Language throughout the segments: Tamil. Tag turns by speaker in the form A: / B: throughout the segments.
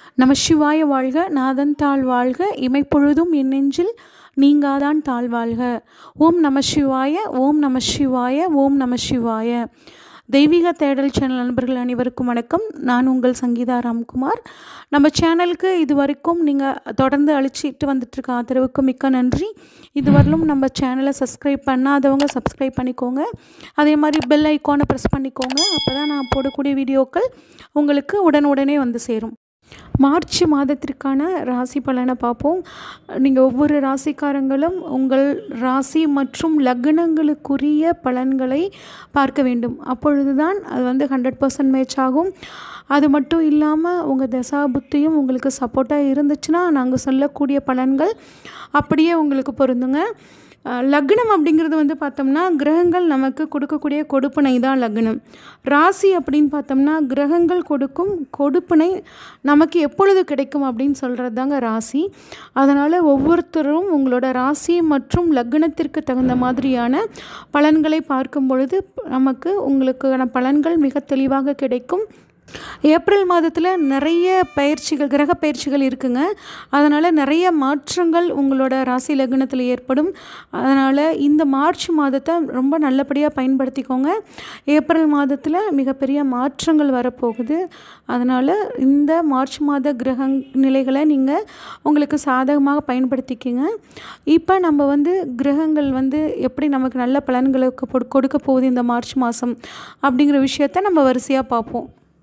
A: நம சிவாய வாழ்க நாதன் தாழ் வாழ்க இமைப்பொழுதும் என் நெஞ்சில் நீங்காதான் தாழ் வாழ்க ஓம் நம சிவாய ஓம் நம சிவாய ஓம் நம சிவாய தெய்வீக தேடல் சேனல் நண்பர்கள் அனைவருக்கும் வணக்கம் நான் உங்கள் சங்கீதா ராம்குமார் நம்ம சேனலுக்கு இது வரைக்கும் நீங்கள் தொடர்ந்து அழிச்சிட்டு வந்துட்டுருக்க ஆதரவுக்கு மிக்க நன்றி இதுவரையிலும் நம்ம சேனலை சப்ஸ்கிரைப் பண்ணாதவங்க சப்ஸ்கிரைப் பண்ணிக்கோங்க அதே மாதிரி பெல் ஐக்கானை ப்ரெஸ் பண்ணிக்கோங்க அப்போ தான் நான் போடக்கூடிய வீடியோக்கள் உங்களுக்கு உடனுடனே வந்து சேரும் மார்ச் மாதத்திற்கான ராசி பலனை பார்ப்போம் நீங்கள் ஒவ்வொரு ராசிக்காரங்களும் உங்கள் ராசி மற்றும் லக்னங்களுக்குரிய பலன்களை பார்க்க வேண்டும் அப்பொழுது தான் அது வந்து ஹண்ட்ரட் பர்சன்ட் மேட்ச் ஆகும் அது மட்டும் இல்லாமல் உங்கள் தசா புத்தியும் உங்களுக்கு சப்போர்ட்டாக இருந்துச்சுன்னா நாங்கள் சொல்லக்கூடிய பலன்கள் அப்படியே உங்களுக்கு பொருந்துங்க லக்னம் அப்படிங்கிறது வந்து பார்த்தோம்னா கிரகங்கள் நமக்கு கொடுக்கக்கூடிய கொடுப்பனை தான் லக்னம் ராசி அப்படின்னு பார்த்தோம்னா கிரகங்கள் கொடுக்கும் கொடுப்பனை நமக்கு எப்பொழுது கிடைக்கும் அப்படின்னு சொல்கிறது தாங்க ராசி அதனால் ஒவ்வொருத்தரும் உங்களோட ராசி மற்றும் லக்னத்திற்கு தகுந்த மாதிரியான பலன்களை பார்க்கும் பொழுது நமக்கு உங்களுக்கான பலன்கள் மிக தெளிவாக கிடைக்கும் ஏப்ரல் மாதத்தில் நிறைய பயிற்சிகள் கிரக பயிற்சிகள் இருக்குங்க அதனால் நிறைய மாற்றங்கள் உங்களோட ராசி லக்னத்தில் ஏற்படும் அதனால் இந்த மார்ச் மாதத்தை ரொம்ப நல்லபடியாக பயன்படுத்திக்கோங்க ஏப்ரல் மாதத்தில் மிகப்பெரிய மாற்றங்கள் வரப்போகுது அதனால் இந்த மார்ச் மாத கிரக நிலைகளை நீங்கள் உங்களுக்கு சாதகமாக பயன்படுத்திக்கிங்க இப்போ நம்ம வந்து கிரகங்கள் வந்து எப்படி நமக்கு நல்ல பலன்களுக்கு கொடுக்க போகுது இந்த மார்ச் மாதம் அப்படிங்கிற விஷயத்த நம்ம வரிசையாக பார்ப்போம்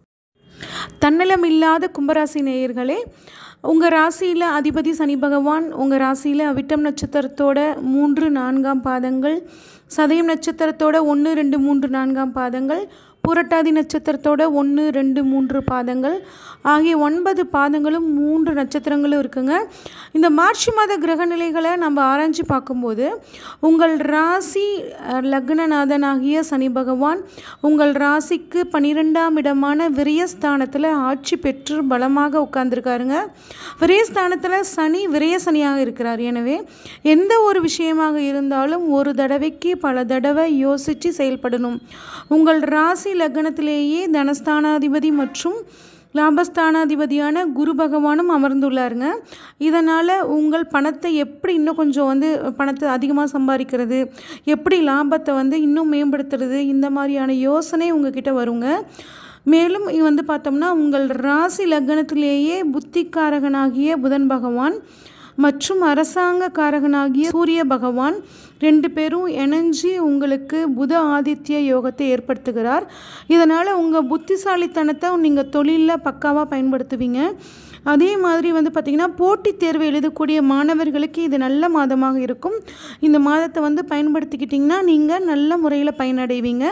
A: தன்னலம் இல்லாத கும்பராசி நேயர்களே உங்கள் ராசியில் அதிபதி சனி பகவான் உங்கள் ராசியில் அவிட்டம் நட்சத்திரத்தோட மூன்று நான்காம் பாதங்கள் சதயம் நட்சத்திரத்தோட ஒன்று ரெண்டு மூன்று நான்காம் பாதங்கள் புரட்டாதி நட்சத்திரத்தோட ஒன்று ரெண்டு மூன்று பாதங்கள் ஆகிய ஒன்பது பாதங்களும் மூன்று நட்சத்திரங்களும் இருக்குங்க இந்த மார்ச் மாத கிரக நிலைகளை நம்ம ஆராய்ச்சி பார்க்கும்போது உங்கள் ராசி லக்னநாதனாகிய சனி பகவான் உங்கள் ராசிக்கு பன்னிரெண்டாம் இடமான விரயஸ்தானத்தில் ஆட்சி பெற்று பலமாக உட்கார்ந்துருக்காருங்க விரயஸ்தானத்தில் சனி விரய சனியாக இருக்கிறார் எனவே எந்த ஒரு விஷயமாக இருந்தாலும் ஒரு தடவைக்கு பல தடவை யோசித்து செயல்படணும் உங்கள் ராசி லக்னத்திலேயே தனஸ்தானாதிபதி மற்றும் லாபஸ்தானாதிபதியான குரு பகவானும் அமர்ந்துள்ளாருங்க இதனால் உங்கள் பணத்தை எப்படி இன்னும் கொஞ்சம் வந்து பணத்தை அதிகமாக சம்பாதிக்கிறது எப்படி லாபத்தை வந்து இன்னும் மேம்படுத்துறது இந்த மாதிரியான யோசனை உங்ககிட்ட வருங்க மேலும் வந்து பார்த்தோம்னா உங்கள் ராசி லக்னத்திலேயே புத்திக்காரகனாகிய புதன் பகவான் மற்றும் அரசாங்க காரகனாகிய சூரிய பகவான் ரெண்டு பேரும் இணைஞ்சி உங்களுக்கு புத ஆதித்ய யோகத்தை ஏற்படுத்துகிறார் இதனால் உங்கள் புத்திசாலித்தனத்தை நீங்கள் தொழிலில் பக்காவாக பயன்படுத்துவீங்க அதே மாதிரி வந்து பார்த்திங்கன்னா போட்டித் தேர்வு எழுதக்கூடிய மாணவர்களுக்கு இது நல்ல மாதமாக இருக்கும் இந்த மாதத்தை வந்து பயன்படுத்திக்கிட்டிங்கன்னா நீங்கள் நல்ல முறையில் பயனடைவீங்க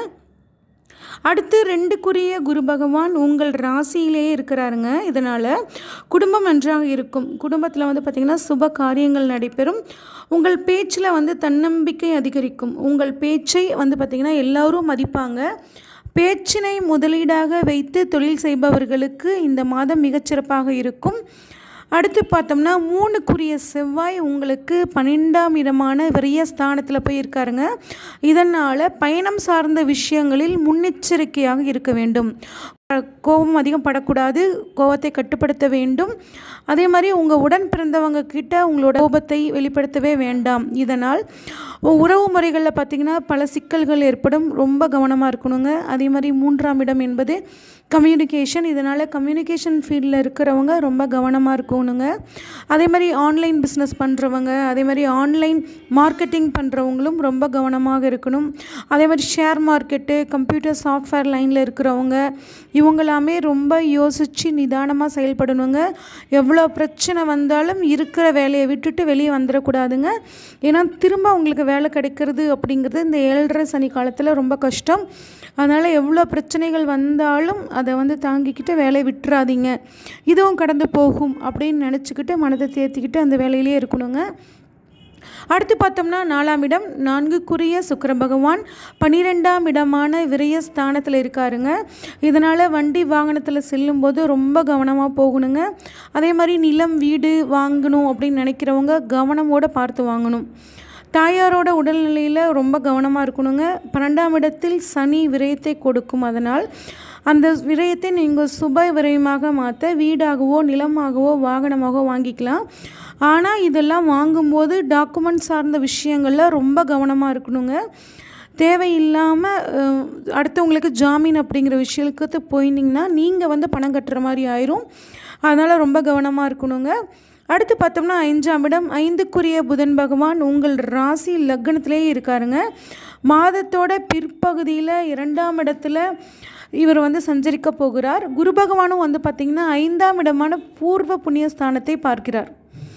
A: அடுத்து ரெண்டுக்குரிய குரு பகவான் உங்கள் ராசியிலேயே இருக்கிறாருங்க இதனால் குடும்பம் நன்றாக இருக்கும் குடும்பத்தில் வந்து பார்த்திங்கன்னா சுப காரியங்கள் நடைபெறும் உங்கள் பேச்சில் வந்து தன்னம்பிக்கை அதிகரிக்கும் உங்கள் பேச்சை வந்து பார்த்திங்கன்னா எல்லோரும் மதிப்பாங்க பேச்சினை முதலீடாக வைத்து தொழில் செய்பவர்களுக்கு இந்த மாதம் மிகச்சிறப்பாக இருக்கும் அடுத்து பார்த்தோம்னா மூணுக்குரிய செவ்வாய் உங்களுக்கு பன்னெண்டாம் இடமான விரிய ஸ்தானத்தில் போய் இருக்காருங்க இதனால் பயணம் சார்ந்த விஷயங்களில் முன்னெச்சரிக்கையாக இருக்க வேண்டும் கோபம் அதிகம் படக்கூடாது கோபத்தை கட்டுப்படுத்த வேண்டும் அதே மாதிரி உங்கள் உடன் பிறந்தவங்க கிட்ட உங்களோட கோபத்தை வெளிப்படுத்தவே வேண்டாம் இதனால் உறவு முறைகளில் பார்த்திங்கன்னா பல சிக்கல்கள் ஏற்படும் ரொம்ப கவனமாக இருக்கணுங்க அதே மாதிரி மூன்றாம் இடம் என்பது கம்யூனிகேஷன் இதனால் கம்யூனிகேஷன் ஃபீல்டில் இருக்கிறவங்க ரொம்ப கவனமாக இருக்கணுங்க அதே மாதிரி ஆன்லைன் பிஸ்னஸ் பண்ணுறவங்க அதே மாதிரி ஆன்லைன் மார்க்கெட்டிங் பண்ணுறவங்களும் ரொம்ப கவனமாக இருக்கணும் அதே மாதிரி ஷேர் மார்க்கெட்டு கம்ப்யூட்டர் சாஃப்ட்வேர் லைனில் இருக்கிறவங்க இவங்களாமே ரொம்ப யோசித்து நிதானமாக செயல்படணுங்க எவ்வளோ பிரச்சனை வந்தாலும் இருக்கிற வேலையை விட்டுட்டு வெளியே வந்துடக்கூடாதுங்க ஏன்னா திரும்ப உங்களுக்கு வேலை கிடைக்கிறது அப்படிங்கிறது இந்த ஏழரை சனி காலத்தில் ரொம்ப கஷ்டம் அதனால் எவ்வளோ பிரச்சனைகள் வந்தாலும் அதை வந்து தாங்கிக்கிட்டு வேலையை விட்டுறாதீங்க இதுவும் கடந்து போகும் அப்படின்னு நினச்சிக்கிட்டு மனதை தேர்த்திக்கிட்டு அந்த வேலையிலே இருக்கணுங்க அடுத்து பார்த்தோம்னா நாலாம் இடம் நான்குக்குரிய சுக்கர பகவான் பன்னிரெண்டாம் இடமான விரயஸ்தானத்தில் இருக்காருங்க இதனால் வண்டி வாகனத்தில் செல்லும்போது ரொம்ப கவனமாக போகணுங்க அதே மாதிரி நிலம் வீடு வாங்கணும் அப்படின்னு நினைக்கிறவங்க கவனமோடு பார்த்து வாங்கணும் தாயாரோட உடல்நிலையில் ரொம்ப கவனமாக இருக்கணுங்க பன்னெண்டாம் இடத்தில் சனி விரயத்தை கொடுக்கும் அதனால் அந்த விரயத்தை நீங்கள் சுப விரயமாக மாற்ற வீடாகவோ நிலமாகவோ வாகனமாகவோ வாங்கிக்கலாம் ஆனால் இதெல்லாம் வாங்கும்போது டாக்குமெண்ட் சார்ந்த விஷயங்களில் ரொம்ப கவனமாக இருக்கணுங்க தேவையில்லாமல் அடுத்தவங்களுக்கு ஜாமீன் அப்படிங்கிற விஷயத்துக்கு போயிருந்தீங்கன்னா நீங்கள் வந்து பணம் கட்டுற மாதிரி ஆயிரும் அதனால் ரொம்ப கவனமாக இருக்கணுங்க அடுத்து பார்த்தோம்னா ஐந்தாம் இடம் ஐந்துக்குரிய புதன் பகவான் உங்கள் ராசி லக்னத்திலேயே இருக்காருங்க மாதத்தோட பிற்பகுதியில் இரண்டாம் இடத்துல இவர் வந்து சஞ்சரிக்க போகிறார் குரு பகவானும் வந்து பார்த்திங்கன்னா ஐந்தாம் இடமான பூர்வ புண்ணியஸ்தானத்தை பார்க்கிறார்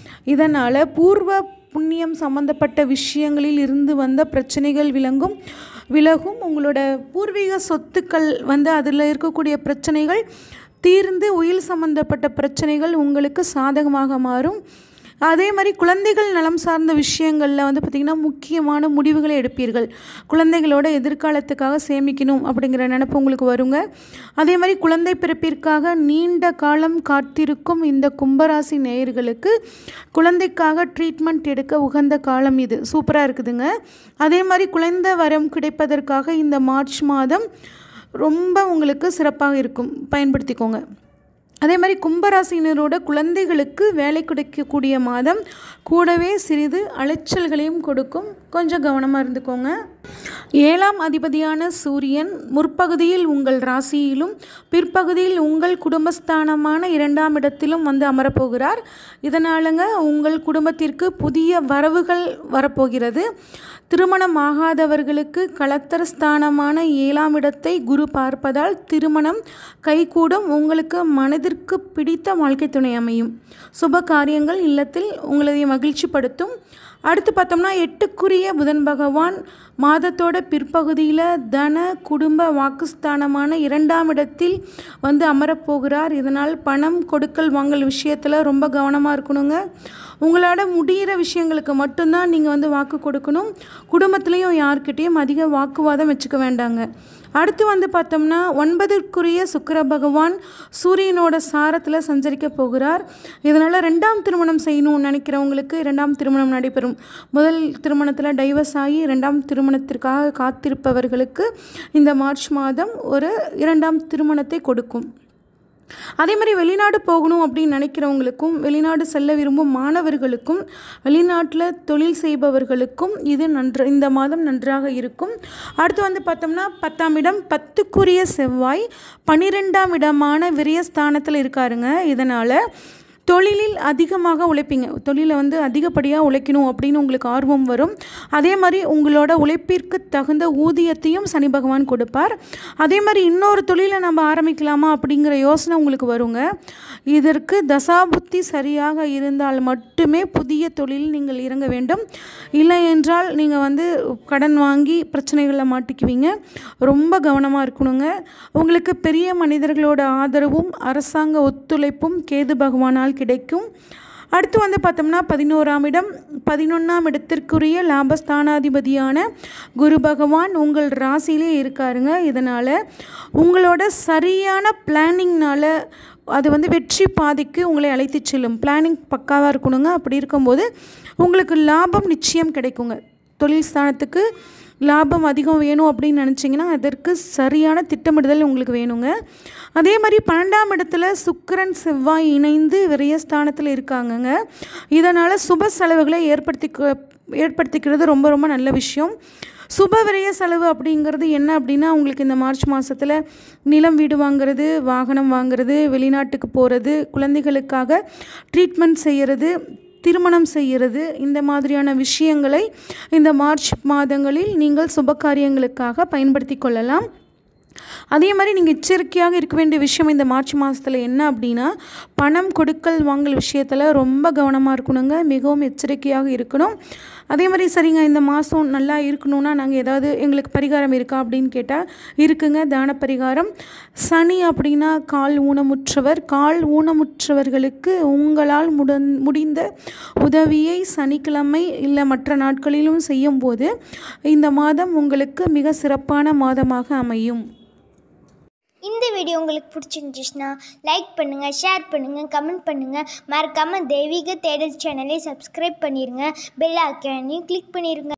A: இதனால் பூர்வ புண்ணியம் சம்பந்தப்பட்ட விஷயங்களில் இருந்து வந்த பிரச்சனைகள் விளங்கும் விலகும் உங்களோட பூர்வீக சொத்துக்கள் வந்து அதில் இருக்கக்கூடிய பிரச்சனைகள் தீர்ந்து உயில் சம்பந்தப்பட்ட பிரச்சனைகள் உங்களுக்கு சாதகமாக மாறும் அதே மாதிரி குழந்தைகள் நலம் சார்ந்த விஷயங்களில் வந்து பார்த்திங்கன்னா முக்கியமான முடிவுகளை எடுப்பீர்கள் குழந்தைகளோட எதிர்காலத்துக்காக சேமிக்கணும் அப்படிங்கிற நினப்பு உங்களுக்கு வருங்க அதே மாதிரி குழந்தை பிறப்பிற்காக நீண்ட காலம் காத்திருக்கும் இந்த கும்பராசி நேயர்களுக்கு குழந்தைக்காக ட்ரீட்மெண்ட் எடுக்க உகந்த காலம் இது சூப்பராக இருக்குதுங்க அதே மாதிரி குழந்தை வரம் கிடைப்பதற்காக இந்த மார்ச் மாதம் ரொம்ப உங்களுக்கு சிறப்பாக இருக்கும் பயன்படுத்திக்கோங்க அதே மாதிரி கும்பராசினரோட குழந்தைகளுக்கு வேலை கிடைக்கக்கூடிய மாதம் கூடவே சிறிது அலைச்சல்களையும் கொடுக்கும் கொஞ்சம் கவனமாக இருந்துக்கோங்க ஏழாம் அதிபதியான சூரியன் முற்பகுதியில் உங்கள் ராசியிலும் பிற்பகுதியில் உங்கள் குடும்பஸ்தானமான இரண்டாம் இடத்திலும் வந்து அமரப்போகிறார் இதனாலங்க உங்கள் குடும்பத்திற்கு புதிய வரவுகள் வரப்போகிறது திருமணம் ஆகாதவர்களுக்கு களத்தர ஸ்தானமான ஏழாம் இடத்தை குரு பார்ப்பதால் திருமணம் கைகூடும் உங்களுக்கு மனதிற்கு பிடித்த வாழ்க்கை துணை அமையும் சுப காரியங்கள் இல்லத்தில் உங்களை மகிழ்ச்சிப்படுத்தும் அடுத்து பார்த்தோம்னா எட்டுக்குரிய புதன் பகவான் மாதத்தோட பிற்பகுதியில் தன குடும்ப வாக்குஸ்தானமான இரண்டாம் இடத்தில் வந்து அமரப்போகிறார் இதனால் பணம் கொடுக்கல் வாங்கல் விஷயத்தில் ரொம்ப கவனமாக இருக்கணுங்க உங்களோட முடிகிற விஷயங்களுக்கு மட்டும்தான் நீங்கள் வந்து வாக்கு கொடுக்கணும் குடும்பத்துலேயும் யார்கிட்டேயும் அதிக வாக்குவாதம் வச்சுக்க வேண்டாங்க அடுத்து வந்து பார்த்தோம்னா ஒன்பதுக்குரிய சுக்கிர பகவான் சூரியனோட சாரத்தில் சஞ்சரிக்க போகிறார் இதனால் ரெண்டாம் திருமணம் செய்யணும்னு நினைக்கிறவங்களுக்கு இரண்டாம் திருமணம் நடைபெறும் முதல் திருமணத்தில் டைவர்ஸ் ஆகி இரண்டாம் திருமணத்திற்காக காத்திருப்பவர்களுக்கு இந்த மார்ச் மாதம் ஒரு இரண்டாம் திருமணத்தை கொடுக்கும் அதே மாதிரி வெளிநாடு போகணும் அப்படின்னு நினைக்கிறவங்களுக்கும் வெளிநாடு செல்ல விரும்பும் மாணவர்களுக்கும் வெளிநாட்டில் தொழில் செய்பவர்களுக்கும் இது நன்று இந்த மாதம் நன்றாக இருக்கும் அடுத்து வந்து பார்த்தோம்னா பத்தாம் இடம் பத்துக்குரிய செவ்வாய் பன்னிரெண்டாம் இடமான விரயஸ்தானத்தில் இருக்காருங்க இதனால் தொழிலில் அதிகமாக உழைப்பீங்க தொழிலை வந்து அதிகப்படியாக உழைக்கணும் அப்படின்னு உங்களுக்கு ஆர்வம் வரும் அதே மாதிரி உங்களோட உழைப்பிற்கு தகுந்த ஊதியத்தையும் சனி பகவான் கொடுப்பார் அதே மாதிரி இன்னொரு தொழிலை நம்ம ஆரம்பிக்கலாமா அப்படிங்கிற யோசனை உங்களுக்கு வருங்க இதற்கு தசாபுத்தி சரியாக இருந்தால் மட்டுமே புதிய தொழில் நீங்கள் இறங்க வேண்டும் இல்லை என்றால் நீங்கள் வந்து கடன் வாங்கி பிரச்சனைகளில் மாட்டிக்குவீங்க ரொம்ப கவனமாக இருக்கணுங்க உங்களுக்கு பெரிய மனிதர்களோட ஆதரவும் அரசாங்க ஒத்துழைப்பும் கேது பகவானால் கிடைக்கும் அடுத்து வந்து பார்த்தோம்னா பதினோராம் இடம் பதினொன்றாம் இடத்திற்குரிய லாபஸ்தானாதிபதியான குரு பகவான் உங்கள் ராசியிலே இருக்காருங்க இதனால் உங்களோட சரியான பிளானிங்னால் அது வந்து வெற்றி பாதைக்கு உங்களை அழைத்து செல்லும் பிளானிங் பக்காவாக இருக்கணுங்க அப்படி இருக்கும்போது உங்களுக்கு லாபம் நிச்சயம் கிடைக்குங்க தொழில் ஸ்தானத்துக்கு லாபம் அதிகம் வேணும் அப்படின்னு நினச்சிங்கன்னா அதற்கு சரியான திட்டமிடுதல் உங்களுக்கு வேணுங்க அதே மாதிரி பன்னெண்டாம் இடத்துல சுக்கிரன் செவ்வாய் இணைந்து விரயஸ்தானத்தில் இருக்காங்கங்க இதனால் சுப செலவுகளை ஏற்படுத்திக்க ஏற்படுத்திக்கிறது ரொம்ப ரொம்ப நல்ல விஷயம் சுப விரய செலவு அப்படிங்கிறது என்ன அப்படின்னா உங்களுக்கு இந்த மார்ச் மாதத்தில் நிலம் வீடு வாங்குறது வாகனம் வாங்குறது வெளிநாட்டுக்கு போகிறது குழந்தைகளுக்காக ட்ரீட்மெண்ட் செய்கிறது திருமணம் செய்கிறது இந்த மாதிரியான விஷயங்களை இந்த மார்ச் மாதங்களில் நீங்கள் சுப காரியங்களுக்காக பயன்படுத்தி கொள்ளலாம் அதே மாதிரி நீங்கள் எச்சரிக்கையாக இருக்க வேண்டிய விஷயம் இந்த மார்ச் மாதத்தில் என்ன அப்படின்னா பணம் கொடுக்கல் வாங்கல் விஷயத்தில் ரொம்ப கவனமாக இருக்கணுங்க மிகவும் எச்சரிக்கையாக இருக்கணும் அதே மாதிரி சரிங்க இந்த மாதம் நல்லா இருக்கணும்னா நாங்கள் ஏதாவது எங்களுக்கு பரிகாரம் இருக்கா அப்படின்னு கேட்டால் இருக்குங்க தான பரிகாரம் சனி அப்படின்னா கால் ஊனமுற்றவர் கால் ஊனமுற்றவர்களுக்கு உங்களால் முடன் முடிந்த உதவியை சனிக்கிழமை இல்லை மற்ற நாட்களிலும் செய்யும்போது இந்த மாதம் உங்களுக்கு மிக சிறப்பான மாதமாக அமையும்
B: இந்த வீடியோ உங்களுக்கு பிடிச்சிருந்துச்சுன்னா லைக் பண்ணுங்கள் ஷேர் பண்ணுங்கள் கமெண்ட் பண்ணுங்கள் மறக்காமல் தெய்வீக தேடல் சேனலை சப்ஸ்கிரைப் பண்ணிடுங்க பெல் ஐக்கானையும் கிளிக் பண்ணிடுங்க